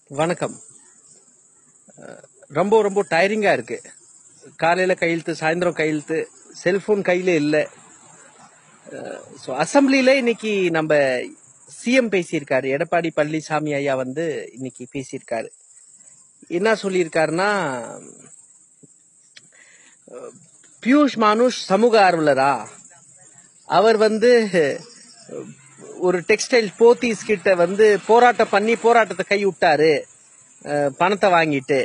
வணக்கம் அஹ் ரொம்ப ரொம்ப டயரிங்கா இருக்கு காலையில கையெழுத்து சாயந்தரம் கையெழுத்து செல்போன் கையில இல்ல ஸோ அசம்பிளில இன்னைக்கு நம்ம சிஎம் பேசியிருக்காரு எடப்பாடி பழனிசாமி ஐயா வந்து இன்னைக்கு பேசியிருக்காரு என்ன சொல்லியிருக்காருன்னா அஹ், பியூஷ் மானுஷ் சமூக ஆர்வலரா அவர் வந்து அஹ், ஒரு டெக்ஸ்டைல் போத்தீஸ் கிட்ட வந்து போராட்டம் பண்ணி போராட்டத்தை கை விட்டாரு அஹ், பணத்தை வாங்கிட்டு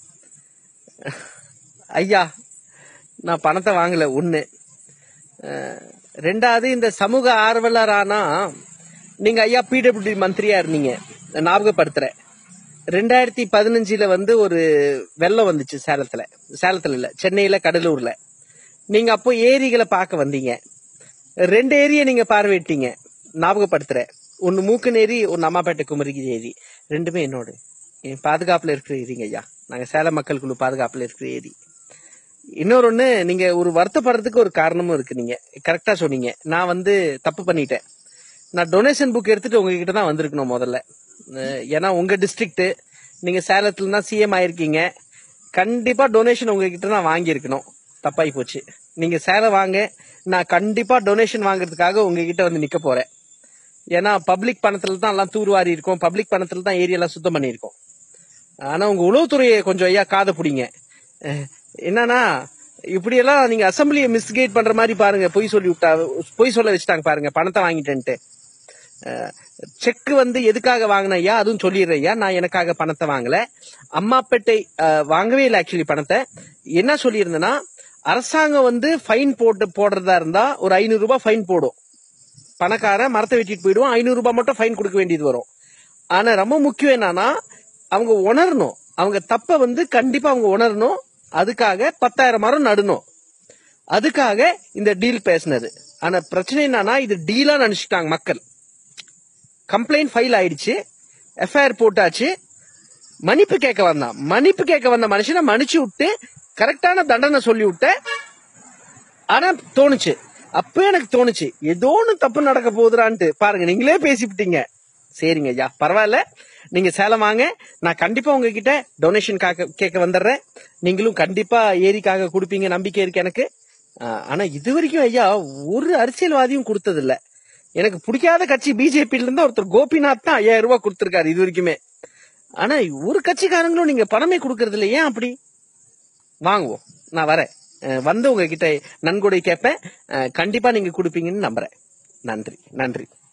ஐயா நான் பணத்தை வாங்கல ஒண்ணு அஹ், ரெண்டாவது இந்த சமூக ஆர்வலரானா நீங்க ஐயா பிடபிள்யூடி மந்திரியா இருந்தீங்க நான் ஞாபகப்படுத்துறேன் ரெண்டாயிரத்தி பதினஞ்சுல வந்து ஒரு வெள்ளம் வந்துச்சு சேலத்துல சேலத்துல இல்ல சென்னையில கடலூர்ல நீங்க அப்போ ஏரிகளை பார்க்க வந்தீங்க ரெண்டு ஏரியை நீங்க பார்வையிட்டீங்க ஞாபகப்படுத்துறேன் ஒன்னு மூக்கன் ஏரி ஒன்னு அம்மாப்பேட்டை குமரிகிரி ஏரி ரெண்டுமே என்னோட என் பாதுகாப்புல இருக்கிற ஏரிங்க ஐயா நாங்க சேலம் மக்கள் குழு பாதுகாப்புல இருக்கிற ஏரி இன்னொரு ஒண்ணு நீங்க ஒரு வருத்தப்படுறதுக்கு ஒரு காரணமும் இருக்கு நீங்க கரெக்டா சொன்னீங்க நான் வந்து தப்பு பண்ணிட்டேன் நான் டொனேஷன் புக் எடுத்துட்டு உங்ககிட்ட தான் வந்திருக்கணும் முதல்ல அஹ் ஏன்னா உங்க டிஸ்ட்ரிக்ட் நீங்க சேலத்துல தான் சிஎம் ஆயிருக்கீங்க கண்டிப்பா டொனேஷன் உங்ககிட்ட தான் வாங்கியிருக்கணும் தப்பாகி போச்சு நீங்க சேலம் வாங்க நான் கண்டிப்பா டொனேஷன் வாங்குறதுக்காக உங்ககிட்ட வந்து நிக்க போறேன் ஏன்னா பப்ளிக் பணத்துல தான் எல்லாம் தூர்வாரி இருக்கோம் பப்ளிக் பணத்துல தான் ஏரியெல்லாம் சுத்தம் பண்ணியிருக்கோம் ஆனா உங்க உளவுத்துறையை கொஞ்சம் ஐயா காதை பிடிங்க அஹ் என்னன்னா இப்படியெல்லாம் நீங்க அசம்பிளியை மிஸ்கைட் பண்ற மாதிரி பாருங்க பொய் சொல்லி விட்டா பொய் சொல்ல வச்சுட்டாங்க பாருங்க பணத்தை வாங்கிட்டேன்ட்டு செக் வந்து எதுக்காக வாங்கின ஐயா அதுவும் சொல்லிடுறேன் ஐயா நான் எனக்காக பணத்தை வாங்கல அம்மாப்பேட்டை அஹ், வாங்கவே இல்லை ஆக்சுவலி பணத்தை என்ன சொல்லியிருந்தேன்னா அரசாங்கம் வந்து ஃபைன் போட்டு போடுறதா இருந்தா ஒரு ஐநூறு ரூபாய் ஃபைன் போடும் பணக்காரன் மரத்தை வெட்டிட்டு போயிடுவான் ஐநூறு ரூபாய் மட்டும் ஃபைன் கொடுக்க வேண்டியது வரும் ஆனா ரொம்ப முக்கியம் என்னன்னா அவங்க உணரணும் அவங்க தப்ப வந்து கண்டிப்பா அவங்க உணரணும் அதுக்காக பத்தாயிரம் மரம் நடணும் அதுக்காக இந்த டீல் பேசினது ஆனா பிரச்சனை என்னன்னா இது டீலா நினைச்சிட்டாங்க மக்கள் கம்ப்ளைண்ட் ஃபைல் ஆயிடுச்சு எஃப்ஐஆர் போட்டாச்சு மன்னிப்பு கேட்க வந்தான் மன்னிப்பு கேட்க வந்த மனுஷனை மன்னிச்சு விட்டு கரெக்டான தண்டனை சொல்லி விட்டேன் ஆனா தோணுச்சு அப்ப எனக்கு தோணுச்சு ஏதோ ஒண்ணு தப்பு நடக்க போகுதுடான்ட்டு பாருங்க நீங்களே பேசிவிட்டீங்க சரிங்க ஐயா பரவாயில்ல நீங்க சேலம் வாங்க நான் கண்டிப்பா உங்ககிட்ட டொனேஷன் கேட்க வந்துடுறேன் நீங்களும் கண்டிப்பா ஏரிக்காக கொடுப்பீங்க நம்பிக்கை இருக்கு எனக்கு ஆஹ், ஆனா இது வரைக்கும் ஐயா ஒரு அரசியல்வாதியும் கொடுத்தது இல்ல எனக்கு பிடிக்காத கட்சி பிஜேபியில இருந்து ஒருத்தர் கோபிநாத் தான் ஐயாயிரம் ரூபாய் கொடுத்திருக்காரு இது வரைக்குமே ஆனா ஒரு கட்சிக்காரங்களும் நீங்க பணமே கொடுக்கறது இல்ல ஏன் அப்படி வாங்குவோம் நான் வரேன் அஹ் வந்து உங்ககிட்ட நன்கொடை கேட்பேன் அஹ் கண்டிப்பா நீங்க கொடுப்பீங்கன்னு நம்புறேன் நன்றி நன்றி